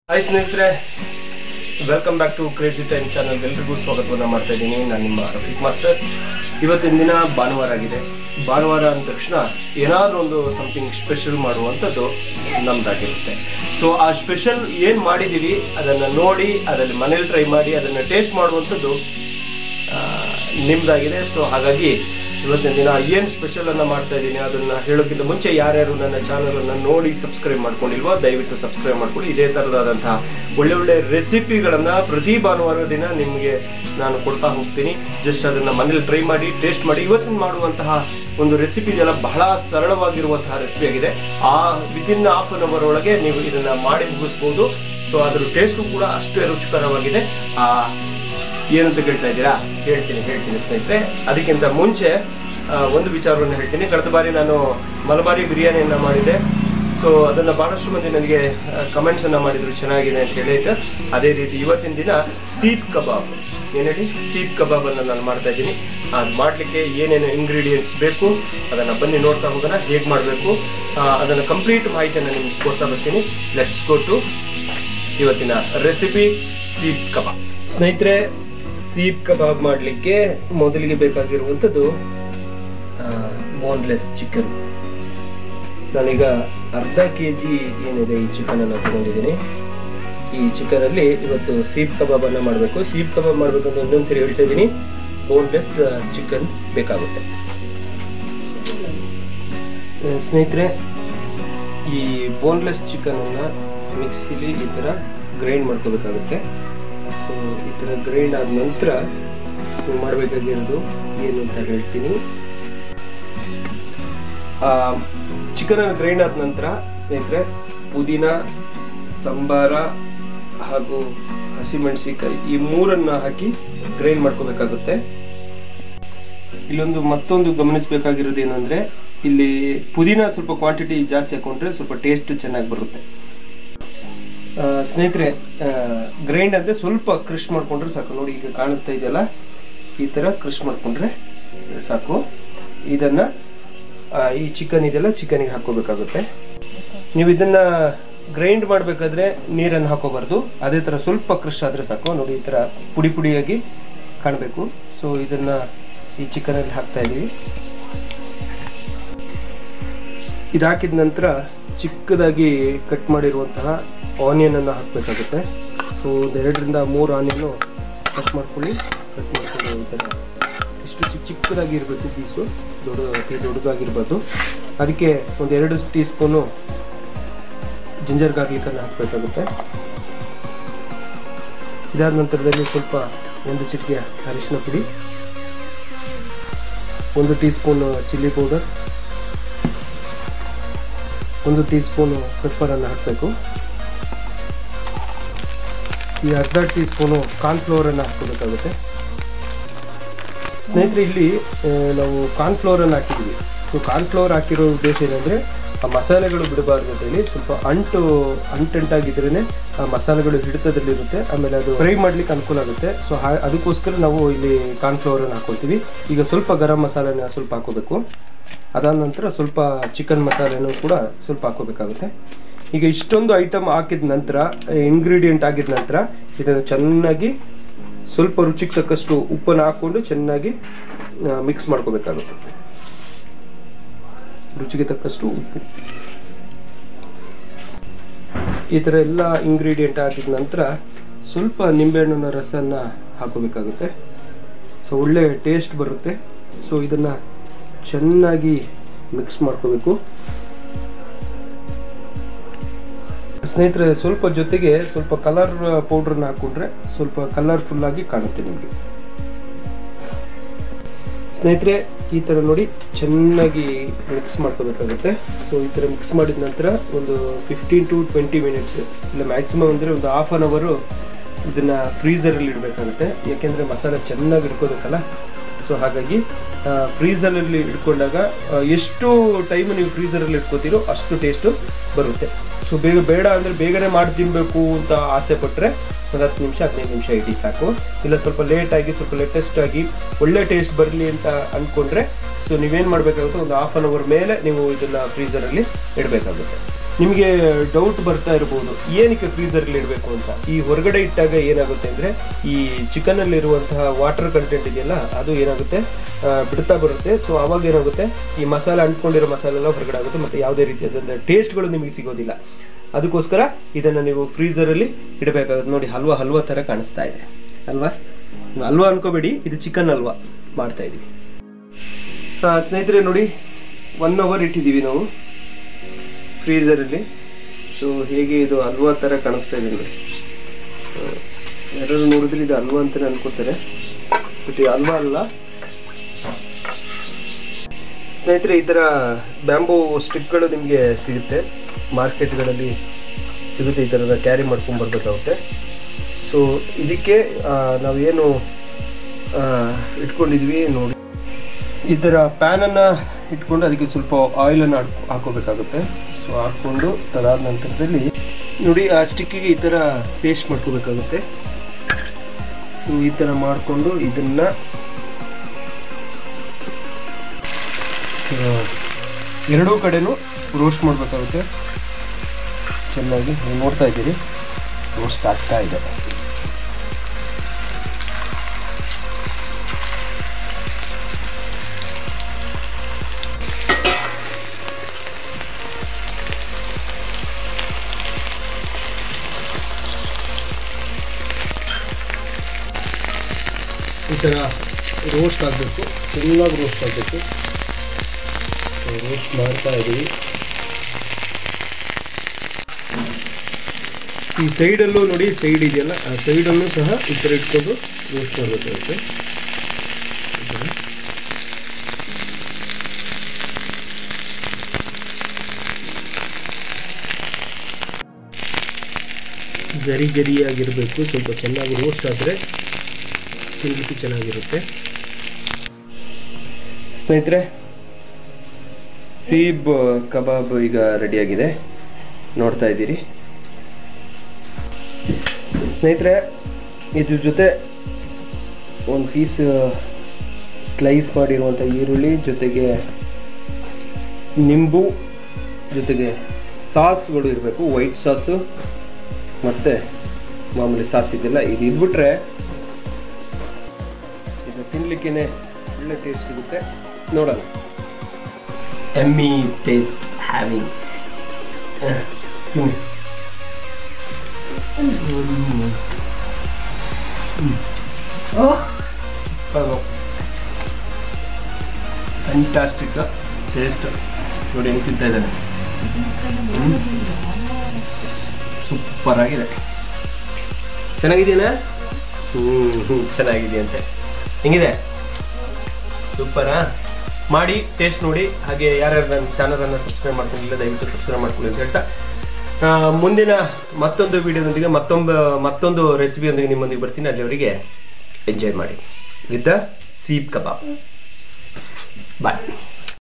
hi ಸ್ನೇಹಿತರೆ welcome back to crazy time channel ಎಲ್ರಿಗೂ ಸ್ವಾಗತವನ್ನು ಮಾಡ್ತಾ ಇದ್ದೀನಿ ನಾನು ನಿಮ್ಮ ರಫೀಕ್ ಮಾಸ್ಟರ್ ಇವತ್ತಿನ ದಿನ ಭಾನುವಾರ ಆಗಿದೆ ಭಾನುವಾರ ಅಂದ ತಕ್ಷಣ ಏನಾದರೂ ಒಂದು ಸಮಥಿಂಗ್ ಸ್ಪೆಷಲ್ ಮಾಡುವಂಥದ್ದು ನಮ್ದಾಗಿರುತ್ತೆ ಸೊ ಆ ಸ್ಪೆಷಲ್ ಏನು ಮಾಡಿದ್ದೀವಿ ಅದನ್ನು ನೋಡಿ ಅದರಲ್ಲಿ ಮನೇಲಿ ಟ್ರೈ ಮಾಡಿ ಅದನ್ನು ಟೇಸ್ಟ್ ಮಾಡುವಂಥದ್ದು ಆ, ನಿಮ್ದಾಗಿದೆ ಸೊ ಹಾಗಾಗಿ ಇವತ್ತಿನ ದಿನ ಏನು ಸ್ಪೆಷಲ್ ಅನ್ನ ಮಾಡ್ತಾ ಇದ್ದೀನಿ ಅದನ್ನ ಹೇಳೋಕ್ಕಿಂತ ಮುಂಚೆ ಯಾರ್ಯಾರು ನನ್ನ ಚಾನಲ್ ಅನ್ನ ನೋಡಿ ಸಬ್ಸ್ಕ್ರೈಬ್ ಮಾಡ್ಕೊಂಡಿಲ್ವೋ ದಯವಿಟ್ಟು ಸಬ್ಸ್ಕ್ರೈಬ್ ಮಾಡ್ಕೊಳ್ಳಿ ಇದೇ ಥರದಾದಂತಹ ಒಳ್ಳೆ ಒಳ್ಳೆ ರೆಸಿಪಿಗಳನ್ನ ಪ್ರತಿ ಭಾನುವಾರ ದಿನ ನಿಮಗೆ ನಾನು ಕೊಡ್ತಾ ಹೋಗ್ತೀನಿ ಜಸ್ಟ್ ಅದನ್ನ ಮನೇಲಿ ಟ್ರೈ ಮಾಡಿ ಟೇಸ್ಟ್ ಮಾಡಿ ಇವತ್ತಿನ ಮಾಡುವಂತಹ ಒಂದು ರೆಸಿಪಿ ಇದೆಲ್ಲ ಬಹಳ ಸರಳವಾಗಿರುವಂತಹ ರೆಸಿಪಿ ಆಗಿದೆ ಆ ವಿದಿನ್ ಹಾಫ್ ಅನ್ ಅವರ್ ಒಳಗೆ ನೀವು ಇದನ್ನ ಮಾಡಿ ಮುಗಿಸ್ಬೋದು ಸೊ ಅದ್ರ ಟೇಸ್ಟು ಕೂಡ ಅಷ್ಟೇ ರುಚಿಕರವಾಗಿದೆ ಆ ಏನಂತ ಕೇಳ್ತಾ ಇದ್ದೀರಾ ಹೇಳ್ತೀನಿ ಹೇಳ್ತೀನಿ ಸ್ನೇಹಿತರೆ ಅದಕ್ಕಿಂತ ಮುಂಚೆ ಆ, ಒಂದು ವಿಚಾರವನ್ನು ಹೇಳ್ತೀನಿ ಕಳೆದ ಬಾರಿ ನಾನು ಮಲಬಾರಿ ಬಿರಿಯಾನಿಯನ್ನು ಮಾಡಿದ್ದೆ ಸೊ ಅದನ್ನು ಭಾಳಷ್ಟು ಮಂದಿ ನನಗೆ ಕಮೆಂಟ್ಸ್ ಅನ್ನ ಮಾಡಿದ್ರು ಚೆನ್ನಾಗಿದೆ ಅಂತ ಹೇಳಿದ್ದು ಅದೇ ರೀತಿ ಇವತ್ತಿನ ದಿನ ಸೀಟ್ ಕಬಾಬ್ ಏನು ಹೇಳಿ ಸೀಟ್ ಕಬಾಬನ್ನು ನಾನು ಮಾಡ್ತಾ ಇದ್ದೀನಿ ಅದು ಮಾಡಲಿಕ್ಕೆ ಏನೇನು ಇಂಗ್ರೀಡಿಯೆಂಟ್ಸ್ ಬೇಕು ಅದನ್ನು ಬನ್ನಿ ನೋಡ್ತಾ ಹೋಗೋಣ ಹೇಗೆ ಮಾಡಬೇಕು ಅದನ್ನು ಕಂಪ್ಲೀಟ್ ಮಾಹಿತಿಯನ್ನು ನಿಮ್ಗೆ ಕೊಡ್ತಾ ಬರ್ತೀನಿ ಲೆಟ್ಸ್ ಗೋ ಟು ಇವತ್ತಿನ ರೆಸಿಪಿ ಸೀಟ್ ಕಬಾಬ್ ಸ್ನೇಹಿತರೆ ಸೀಪ್ ಕಬಾಬ್ ಮಾಡಲಿಕ್ಕೆ ಮೊದಲಿಗೆ ಬೇಕಾಗಿರುವಂಥದ್ದು ಬೋನ್ಲೆಸ್ ಚಿಕನ್ ನಾನೀಗ ಅರ್ಧ ಕೆ ಜಿ ಏನಿದೆ ಈ ಚಿಕನನ್ನು ತಗೊಂಡಿದ್ದೀನಿ ಈ ಚಿಕನಲ್ಲಿ ಇವತ್ತು ಸೀಪ್ ಕಬಾಬನ್ನು ಮಾಡಬೇಕು ಸೀಪ್ ಕಬಾಬ್ ಮಾಡಬೇಕು ಅಂತ ಇನ್ನೊಂದ್ಸರಿ ಹೇಳ್ತಾ ಇದ್ದೀನಿ ಬೋನ್ಲೆಸ್ ಚಿಕನ್ ಬೇಕಾಗುತ್ತೆ ಆ, ಸ್ನೇಹಿತರೆ ಈ ಬೋನ್ಲೆಸ್ ಚಿಕನನ್ನು ಮಿಕ್ಸಿಲಿ ಈ ಥರ ಗ್ರೈಂಡ್ ಮಾಡ್ಕೋಬೇಕಾಗುತ್ತೆ ಸೊ ಈ ಥರ ಗ್ರೈಂಡ್ ಆದ ನಂತರ ನೀವು ಮಾಡಬೇಕಾಗಿರೋದು ಏನು ಅಂತ ಹೇಳ್ತೀನಿ ಚಿಕನನ್ನು ಗ್ರೈಂಡ್ ಆದ ನಂತರ ಸ್ನೇಹಿತರೆ ಪುದೀನ ಸಂಬಾರ ಹಾಗೂ ಹಸಿಮೆಣಸಿಕಾಯಿ ಈ ಮೂರನ್ನ ಹಾಕಿ ಗ್ರೈಂಡ್ ಮಾಡ್ಕೋಬೇಕಾಗುತ್ತೆ ಇಲ್ಲೊಂದು ಮತ್ತೊಂದು ಗಮನಿಸಬೇಕಾಗಿರೋದು ಏನಂದ್ರೆ ಇಲ್ಲಿ ಪುದೀನ ಸ್ವಲ್ಪ ಕ್ವಾಂಟಿಟಿ ಜಾಸ್ತಿ ಹಾಕೊಂಡ್ರೆ ಸ್ವಲ್ಪ ಟೇಸ್ಟ್ ಚೆನ್ನಾಗಿ ಬರುತ್ತೆ ಆ, ಸ್ನೇಹಿತರೆ ಗ್ರೈಂಡ್ ಅಂದರೆ ಸ್ವಲ್ಪ ಕ್ರಶ್ ಮಾಡ್ಕೊಂಡ್ರೆ ಸಾಕು ನೋಡಿ ಈಗ ಕಾಣಿಸ್ತಾ ಇದೆಯಲ್ಲ ಈ ಥರ ಕ್ರಶ್ ಮಾಡ್ಕೊಂಡ್ರೆ ಸಾಕು ಇದನ್ನು ಈ ಚಿಕನ್ ಇದೆಲ್ಲ ಚಿಕನಿಗೆ ಹಾಕೋಬೇಕಾಗುತ್ತೆ ನೀವು ಇದನ್ನು ಗ್ರೈಂಡ್ ಮಾಡಬೇಕಾದ್ರೆ ನೀರನ್ನು ಹಾಕೋಬಾರ್ದು ಅದೇ ಥರ ಸ್ವಲ್ಪ ಕ್ರಶ್ ಆದರೆ ಸಾಕು ನೋಡಿ ಈ ಥರ ಪುಡಿ ಪುಡಿಯಾಗಿ ಕಾಣಬೇಕು ಸೊ ಇದನ್ನು ಈ ಚಿಕನಲ್ಲಿ ಹಾಕ್ತಾ ಇದ್ದೀವಿ ಇದು ಹಾಕಿದ ನಂತರ ಚಿಕ್ಕದಾಗಿ ಕಟ್ ಮಾಡಿರುವಂತಹ ಆನಿಯನನ್ನು ಹಾಕಬೇಕಾಗುತ್ತೆ ಸೊ ಒಂದು ಎರಡರಿಂದ ಮೂರು ಆನಿಯನ್ನು ಕಟ್ ಮಾಡ್ಕೊಳ್ಳಿ ಕಟ್ ಮಾಡ್ಕೊಳ್ಳಿ ಈ ಥರ ಇಷ್ಟು ಚಿಕ್ಕ ಚಿಕ್ಕದಾಗಿ ಇರಬೇಕು ಪೀಸು ದೊಡ್ಡ ಅತಿ ದೊಡ್ಡದಾಗಿರ್ಬಾರ್ದು ಅದಕ್ಕೆ ಒಂದು ಎರಡು ಟೀ ಸ್ಪೂನು ಜಿಂಜರ್ ಗಾರ್ಲಿಕನ್ನು ಹಾಕಬೇಕಾಗುತ್ತೆ ಇದಾದ ನಂತರದಲ್ಲಿ ಸ್ವಲ್ಪ ಒಂದು ಚಿಟಿಕೆ ಅರಿಶಿನ ಪುಡಿ ಒಂದು ಟೀ ಸ್ಪೂನ್ ಚಿಲ್ಲಿ ಪೌಡರ್ ಒಂದು ಟೀ ಸ್ಪೂನು ಪೆಪ್ಪರನ್ನು ಹಾಕಬೇಕು ಈ ಅರ್ಧ ಟೀ ಸ್ಪೂನು ಕಾರ್ನ್ಫ್ಲೋರನ್ನು ಹಾಕೋಬೇಕಾಗುತ್ತೆ ಸ್ನೇಹಿತರೆ ಇಲ್ಲಿ ಆ, ನಾವು ಕಾರ್ನ್ಫ್ಲೋರನ್ನು ಹಾಕಿದ್ದೀವಿ ಸೊ ಕಾರ್ನ್ಫ್ಲೋರ್ ಹಾಕಿರೋ ಉದ್ದೇಶ ಏನಂದರೆ ಆ ಮಸಾಲೆಗಳು ಬಿಡಬಾರ್ದು ಅಂತ ಹೇಳಿ ಸ್ವಲ್ಪ ಅಂಟು ಅಂಟಂಟಾಗಿದ್ರೇ ಆ ಮಸಾಲೆಗಳು ಹಿಡಿತದಲ್ಲಿರುತ್ತೆ ಆಮೇಲೆ ಅದು ಫ್ರೈ ಮಾಡ್ಲಿಕ್ಕೆ ಅನುಕೂಲ ಆಗುತ್ತೆ ಸೊ ಅದಕ್ಕೋಸ್ಕರ ನಾವು ಇಲ್ಲಿ ಕಾರ್ನ್ಫ್ಲೋರನ್ನು ಹಾಕೊಳ್ತೀವಿ ಈಗ ಸ್ವಲ್ಪ ಗರಂ ಮಸಾಲೆನ ಸ್ವಲ್ಪ ಹಾಕೋಬೇಕು ಅದಾದ ನಂತರ ಸ್ವಲ್ಪ ಚಿಕನ್ ಮಸಾಲೆನೂ ಕೂಡ ಸ್ವಲ್ಪ ಹಾಕೋಬೇಕಾಗುತ್ತೆ ಈಗ ಇಷ್ಟೊಂದು ಐಟಮ್ ಹಾಕಿದ ನಂತರ ಇಂಗ್ರೀಡಿಯೆಂಟ್ ಆಗಿದ ನಂತರ ಇದನ್ನು ಚೆನ್ನಾಗಿ ಸ್ವಲ್ಪ ರುಚಿಗೆ ತಕ್ಕಷ್ಟು ಉಪ್ಪನ್ನು ಹಾಕ್ಕೊಂಡು ಚೆನ್ನಾಗಿ ಮಿಕ್ಸ್ ಮಾಡ್ಕೋಬೇಕಾಗುತ್ತೆ ರುಚಿಗೆ ತಕ್ಕಷ್ಟು ಉಪ್ಪು ಈ ಥರ ಎಲ್ಲ ಇಂಗ್ರೀಡಿಯೆಂಟ್ ಹಾಕಿದ ನಂತರ ಸ್ವಲ್ಪ ನಿಂಬೆಹಣ್ಣಿನ ರಸನ ಹಾಕೋಬೇಕಾಗುತ್ತೆ ಸೊ ಒಳ್ಳೆ ಟೇಸ್ಟ್ ಬರುತ್ತೆ ಸೊ ಇದನ್ನು ಚೆನ್ನಾಗಿ ಮಿಕ್ಸ್ ಮಾಡ್ಕೋಬೇಕು ಸ್ನೇಹಿತರೆ ಸ್ವಲ್ಪ ಜೊತೆಗೆ ಸ್ವಲ್ಪ ಕಲರ್ ಪೌಡ್ರನ್ನ ಹಾಕೊಂಡ್ರೆ ಸ್ವಲ್ಪ ಕಲರ್ಫುಲ್ ಆಗಿ ಕಾಣುತ್ತೆ ನಿಮಗೆ ಸ್ನೇಹಿತರೆ ಈ ಥರ ನೋಡಿ ಚೆನ್ನಾಗಿ ಮಿಕ್ಸ್ ಮಾಡ್ಕೋಬೇಕಾಗುತ್ತೆ ಸೊ ಈ ಥರ ಮಿಕ್ಸ್ ಮಾಡಿದ ನಂತರ ಒಂದು ಫಿಫ್ಟೀನ್ ಟು ಟ್ವೆಂಟಿ ಮಿನಿಟ್ಸ್ ಇಲ್ಲ ಮ್ಯಾಕ್ಸಿಮಮ್ ಅಂದರೆ ಒಂದು ಹಾಫ್ ಆನ್ ಅವರು ಇದನ್ನು ಫ್ರೀಸರಲ್ಲಿ ಇಡಬೇಕಾಗುತ್ತೆ ಯಾಕೆಂದರೆ ಮಸಾಲೆ ಚೆನ್ನಾಗಿ ಇಟ್ಕೋಬೇಕಲ್ಲ ಸೊ ಹಾಗಾಗಿ ಫ್ರೀಸರಲ್ಲಿ ಇಟ್ಕೊಂಡಾಗ ಆ, ಎಷ್ಟು ಟೈಮ್ ನೀವು ಫ್ರೀಸರಲ್ಲಿ ಇಟ್ಕೋತೀರೋ ಅಷ್ಟು ಟೇಸ್ಟು ಬರುತ್ತೆ ಸೊ ಬೇಗ ಬೇಡ ಅಂದರೆ ಬೇಗನೆ ಮಾಡಿ ತಿನ್ನಬೇಕು ಅಂತ ಆಸೆ ಪಟ್ಟರೆ ಒಂದು ಹತ್ತು ನಿಮಿಷ ಹದಿನೈದು ನಿಮಿಷ ಇಡಿ ಸಾಕು ಇಲ್ಲ ಸ್ವಲ್ಪ ಲೇಟಾಗಿ ಸ್ವಲ್ಪ ಲೇಟೆಸ್ಟ್ ಆಗಿ ಒಳ್ಳೆ ಟೇಸ್ಟ್ ಬರಲಿ ಅಂತ ಅಂದ್ಕೊಂಡ್ರೆ ಸೊ ನೀವೇನು ಮಾಡಬೇಕಾಗುತ್ತೆ ಒಂದು ಹಾಫ್ ಆನ್ ಅವರ್ ಮೇಲೆ ನೀವು ಇದನ್ನು ಫ್ರೀಸರಲ್ಲಿ ಇಡಬೇಕಾಗುತ್ತೆ ನಿಮಗೆ ಡೌಟ್ ಬರ್ತಾ ಇರ್ಬೋದು ಏನಕ್ಕೆ ಫ್ರೀಸರಲ್ಲಿ ಇಡಬೇಕು ಅಂತ ಈ ಹೊರಗಡೆ ಇಟ್ಟಾಗ ಏನಾಗುತ್ತೆ ಅಂದರೆ ಈ ಚಿಕನಲ್ಲಿರುವಂತಹ ವಾಟರ್ ಕಂಟೆಂಟ್ ಇದೆಯಲ್ಲ ಅದು ಏನಾಗುತ್ತೆ ಆ, ಬಿಡ್ತಾ ಬರುತ್ತೆ ಸೊ ಅವಾಗ ಏನಾಗುತ್ತೆ ಈ ಮಸಾಲೆ ಅಂಟ್ಕೊಂಡಿರೋ ಮಸಾಲೆ ಎಲ್ಲ ಹೊರಗಡೆ ಆಗುತ್ತೆ ಮತ್ತು ಯಾವುದೇ ರೀತಿಯಾದಂಥ ಟೇಸ್ಟ್ಗಳು ನಿಮಗೆ ಸಿಗೋದಿಲ್ಲ ಅದಕ್ಕೋಸ್ಕರ ಇದನ್ನು ನೀವು ಫ್ರೀಸರಲ್ಲಿ ಇಡಬೇಕಾಗುತ್ತೆ ನೋಡಿ ಹಲ್ವಾ ಹಲ್ವಾ ಥರ ಕಾಣಿಸ್ತಾ ಇದೆ ಅಲ್ವಾ ನೀವು ಹಲ್ವಾ ಅನ್ಕೋಬೇಡಿ ಇದು ಚಿಕನ್ ಹಲ್ವಾ ಮಾಡ್ತಾ ಇದೀವಿ ಆ, ಸ್ನೇಹಿತರೆ ನೋಡಿ ಒನ್ ಅವರ್ ಇಟ್ಟಿದ್ದೀವಿ ನಾವು ಫ್ರೀಸರಲ್ಲಿ ಸೊ ಹೇಗೆ ಇದು ಹಲ್ವಾ ಥರ ಕಾಣಿಸ್ತಾ ಇದೆ ನೋಡಿ ಆ, ಯಾರು ನೋಡಿದ್ರೆ ಇದು ಹಲ್ವಾ ಅಂತಲೇ ಅನ್ಕೋತಾರೆ ಬಟ್ ಇದು ಹಲ್ವಾ ಅಲ್ಲ ಸ್ನೇಹಿತರೆ ಈ ಥರ ಬ್ಯಾಂಬೂ ಸ್ಟಿಕ್ಗಳು ನಿಮಗೆ ಸಿಗುತ್ತೆ ಮಾರ್ಕೆಟ್ಗಳಲ್ಲಿ ಸಿಗುತ್ತೆ ಈ ಥರದ ಕ್ಯಾರಿ ಮಾಡ್ಕೊಂಡು ಬರಬೇಕಾಗುತ್ತೆ ಸೊ ಇದಕ್ಕೆ ಆ, ನಾವೇನು ಆ, ಇಟ್ಕೊಂಡಿದ್ವಿ ನೋಡಿ ಈ ಥರ ಪ್ಯಾನನ್ನು ಇಟ್ಕೊಂಡು ಅದಕ್ಕೆ ಸ್ವಲ್ಪ ಆಯಿಲನ್ನು ಹಾಕೋಬೇಕಾಗುತ್ತೆ ಸೊ ಹಾಕ್ಕೊಂಡು ತದಾದ ನಂತರದಲ್ಲಿ ನೋಡಿ ಆ ಸ್ಟಿಕ್ಕಿಗೆ ಈ ಥರ ಪೇಸ್ಟ್ ಮಾಡ್ಕೋಬೇಕಾಗುತ್ತೆ ಸೊ ಈ ಥರ ಮಾಡಿಕೊಂಡು ಇದನ್ನು ಎರಡೂ ಕಡೆನೂ ರೋಸ್ಟ್ ಮಾಡಬೇಕಾಗುತ್ತೆ ಚೆನ್ನಾಗಿ ನೀವು ನೋಡ್ತಾ ಇದ್ದೀರಿ ರೋಸ್ಟ್ ಆಗ್ತಾ ಇದೆ ಈ ಥರ ರೋಸ್ಟ್ ಆಗಬೇಕು ಚೆನ್ನಾಗಿ ರೋಸ್ಟ್ ಆಗಬೇಕು ರೋಸ್ಟ್ ಮಾಡ್ತಾ ಇದ್ದೀವಿ ಈ ಸೈಡಲ್ಲೂ ನೋಡಿ ಸೈಡ್ ಇದೆಯಲ್ಲ ಆ ಸೈಡಲ್ಲೂ ಸಹ ಈ ಥರ ಇಟ್ಕೊಂಡು ರೋಸ್ಟ್ ಮಾಡಬೇಕಾಗುತ್ತೆ ಜರಿ ಜರಿಯಾಗಿರಬೇಕು ಸ್ವಲ್ಪ ಚೆನ್ನಾಗಿ ರೋಸ್ಟ್ ಆದರೆ ತಿನ್ನಲಿಕ್ಕೆ ಚೆನ್ನಾಗಿರುತ್ತೆ ಸ್ನೇಹಿತರೆ ಸೀಬ್ ಕಬಾಬ್ ಈಗ ರೆಡಿಯಾಗಿದೆ ನೋಡ್ತಾ ಇದ್ದೀರಿ ಸ್ನೇಹಿತರೆ ಇದ್ರ ಜೊತೆ ಒಂದು ಪೀಸ್ ಸ್ಲೈಸ್ ಮಾಡಿರುವಂಥ ಈರುಳ್ಳಿ ಜೊತೆಗೆ ನಿಂಬು ಜೊತೆಗೆ ಸಾಸ್ಗಳು ಇರಬೇಕು ವೈಟ್ ಸಾಸು ಮತ್ತು ಮಾಮೂಲಿ ಸಾಸ್ ಇದೆಯಲ್ಲ ಇದು ಇದ್ಬಿಟ್ರೆ ಇದು ತಿನ್ಲಿಕ್ಕೆ ಒಳ್ಳೆ ಟೇಸ್ಟ್ ಸಿಗುತ್ತೆ ನೋಡೋಣ ಎಮ್ಮಿ ಟೇಸ್ಟ್ ಹ್ಯಾವಿಂಗ್ ಫ್ಯಾಂಟಾಸ್ಟಿಕ್ ಟೇಸ್ಟ್ ನೋಡಿ ಹೆಂಗೆ ತಿಂತಾ ಇದ್ದಾನೆ ಸೂಪರ್ ಆಗಿದೆ ಚೆನ್ನಾಗಿದೆಯಾ ಹ್ಞೂ ಚೆನ್ನಾಗಿದೆಯಂತೆ ಹೆಂಗಿದೆ ಸೂಪರಾ ಮಾಡಿ ಟೇಸ್ಟ್ ನೋಡಿ ಹಾಗೆ ಯಾರ್ಯಾರು ನನ್ನ ಚಾನಲನ್ನು ಸಬ್ಸ್ಕ್ರೈಬ್ ಮಾಡ್ಕೊಂಡಿಲ್ಲ ದಯವಿಟ್ಟು ಸಬ್ಸ್ಕ್ರೈಬ್ ಮಾಡ್ಕೊಳ್ಳಿ ಅಂತ ಹೇಳ್ತಾ ಆ, ಮುಂದಿನ ಮತ್ತೊಂದು ವಿಡಿಯೋದೊಂದಿಗೆ ಮತ್ತೊಂದು ಮತ್ತೊಂದು ರೆಸಿಪಿಯೊಂದಿಗೆ ನಿಮ್ಮೊಂದಿಗೆ ಬರ್ತೀನಿ ಅಲ್ಲಿವರೆಗೆ ಎಂಜಾಯ್ ಮಾಡಿ ವಿತ್ ದ ಸೀಬ್ ಕಬಾಬ್ ಬಾಯ್